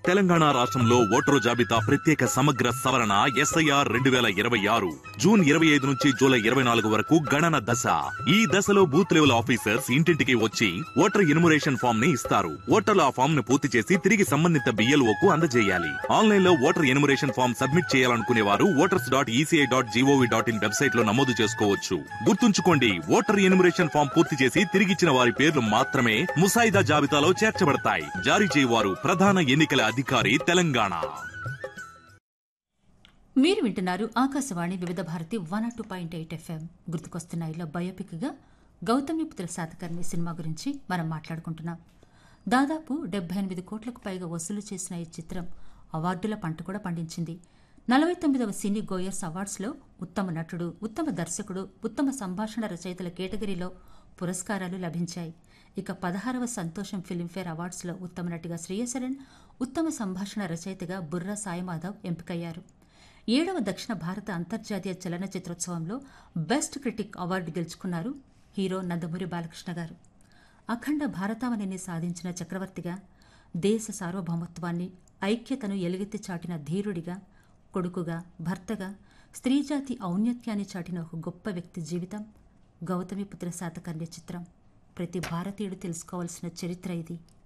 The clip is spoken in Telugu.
తెలంగాణ రాష్ట్రంలో ఓటరు జాబితా ప్రత్యేక సమగ్ర సవరణ ఎస్ఐఆర్ రెండు వేల ఇరవై ఆరు జూన్ ఇరవై ఐదు నుంచి జూలై ఇరవై నాలుగు వరకు గణన దశ ఈ దశలో బూత్ లెవెల్ ఆఫీసర్స్ ఇంటింటికి వచ్చి ఓటర్ ఎన్యుమరేషన్ ఫామ్ ని ఇస్తారు ఓటర్లు ఆ ఫామ్ ను పూర్తి చేసి తిరిగి సంబంధిత బిఎల్ఓ కు అందజేయాలి ఆన్లైన్ లో ఓటర్ ఎన్యుమరేషన్ ఫామ్ సబ్మిట్ చేయాలనుకునే వారు voters dot ECI dot GOV dot in website లో నమోదు చేసుకోవచ్చు గుర్తుంచుకోండి ఓటర్ ఎన్యుమరేషన్ ఫామ్ పూర్తి చేసి తిరిగిచ్చిన వారి పేర్లు మాత్రమే ముసాయిదా జాబితాలో చేర్చబడతాయి జారీ చేయవారు ప్రధాన ఎన్నికల అధికారి తెలంగాణ మీరు వింటున్నారు Akashvani Vividh Bharati one two point eight FM గుర్తుకొస్తున్నాయిలో బయోపిక్గా గౌతమిపుత్ర శాతకర్ణి సినిమా గురించి మనం మాట్లాడుకుంటున్నాం దాదాపు డెబ్బై ఎనిమిది కోట్లకు పైగా వసూలు చేసిన ఈ చిత్రం అవార్డుల పంట కూడా పండించింది నలభై తొమ్మిదవ సినీ గోయర్స్ అవార్డ్స్లో ఉత్తమ నటుడు ఉత్తమ దర్శకుడు ఉత్తమ సంభాషణ రచయితల కేటగిరీలో పురస్కారాలు లభించాయి ఇక పదహారవ సంతోషం ఫిల్మ్ఫేర్ అవార్డ్స్లో ఉత్తమ నటిగా శ్రేయసరన్ ఉత్తమ సంభాషణ రచయితగా బుర్రా సాయిమాధవ్ ఎంపికయ్యారు ఏడవ దక్షిణ భారత అంతర్జాతీయ చలనచిత్రోత్సవంలో బెస్ట్ క్రిటిక్ అవార్డు గెలుచుకున్నారు హీరో నందమూరి బాలకృష్ణ గారు అఖండ భారతావనిని సాధించిన చక్రవర్తిగా దేశ సార్వభౌమత్వాన్ని ఐక్యతను ఎలుగెత్తి చాటిన ధీరుడిగా కొడుకుగా భర్తగా స్త్రీజాతి ఔన్నత్యాన్ని చాటిన ఒక గొప్ప వ్యక్తి జీవితం గౌతమిపుత్ర శాతకర్ణి చిత్రం ప్రతి భారతీయుడు తెలుసుకోవాల్సిన చరిత్ర ఇది